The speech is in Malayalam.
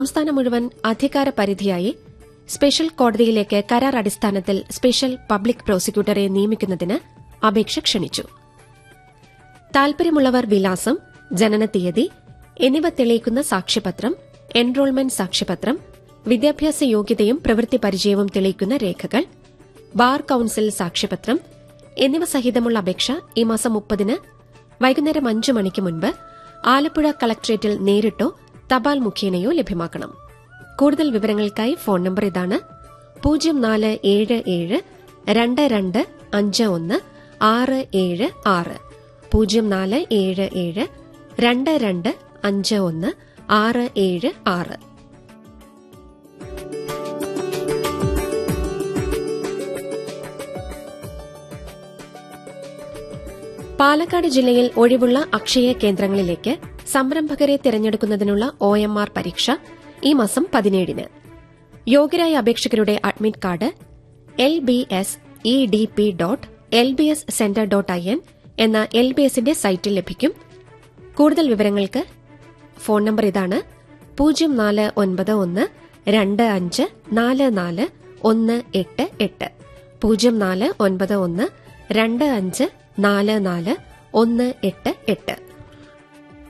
സംസ്ഥാനം മുഴുവൻ അധികാര പരിധിയായി സ്പെഷ്യൽ കോടതിയിലേക്ക് കരാർ അടിസ്ഥാനത്തിൽ സ്പെഷ്യൽ പബ്ലിക് പ്രോസിക്യൂട്ടറെ നിയമിക്കുന്നതിന് അപേക്ഷ ക്ഷണിച്ചു താൽപര്യമുള്ളവർ വിലാസം ജനനത്തീയതി എന്നിവ തെളിയിക്കുന്ന സാക്ഷ്യപത്രം എൻറോൾമെന്റ് സാക്ഷ്യപത്രം വിദ്യാഭ്യാസ യോഗ്യതയും പ്രവൃത്തി പരിചയവും തെളിയിക്കുന്ന രേഖകൾ ബാർ കൌൺസിൽ സാക്ഷ്യപത്രം എന്നിവ സഹിതമുള്ള അപേക്ഷ ഈ മാസം മുപ്പതിന് വൈകുന്നേരം അഞ്ചു മണിക്ക് മുൻപ് ആലപ്പുഴ കളക്ടറേറ്റിൽ നേരിട്ടോ തപാൽ മുഖേനയോ ലഭ്യമാക്കണം കൂടുതൽ വിവരങ്ങൾക്കായി ഫോൺ നമ്പർ ഇതാണ് പൂജ്യം നാല് ഏഴ് ഏഴ് രണ്ട് രണ്ട് അഞ്ച് ഒന്ന് ആറ് ഏഴ് ആറ് പൂജ്യം നാല് ഏഴ് ഏഴ് രണ്ട് രണ്ട് അഞ്ച് ഒന്ന് ആറ് ഏഴ് ആറ് പാലക്കാട് ജില്ലയിൽ ഒഴിവുള്ള അക്ഷയ കേന്ദ്രങ്ങളിലേക്ക് സംരംഭകരെ തിരഞ്ഞെടുക്കുന്നതിനുള്ള ഒ എം ആർ പരീക്ഷ ഈ മാസം പതിനേഴിന് യോഗ്യരായ അപേക്ഷകരുടെ admit card L B S E D P dot L B S centre dot I N എന്ന എൽ ബി എസിന്റെ സൈറ്റിൽ ലഭിക്കും കൂടുതൽ വിവരങ്ങൾക്ക് ഫോൺ നമ്പർ ഇതാണ് പൂജ്യം നാല് ഒൻപത് ഒന്ന് രണ്ട് അഞ്ച് നാല് നാല് ഒന്ന് എട്ട് എട്ട് പൂജ്യം നാല് ഒൻപത് ഒന്ന് രണ്ട് അഞ്ച് നാല് നാല് ഒന്ന് എട്ട് എട്ട്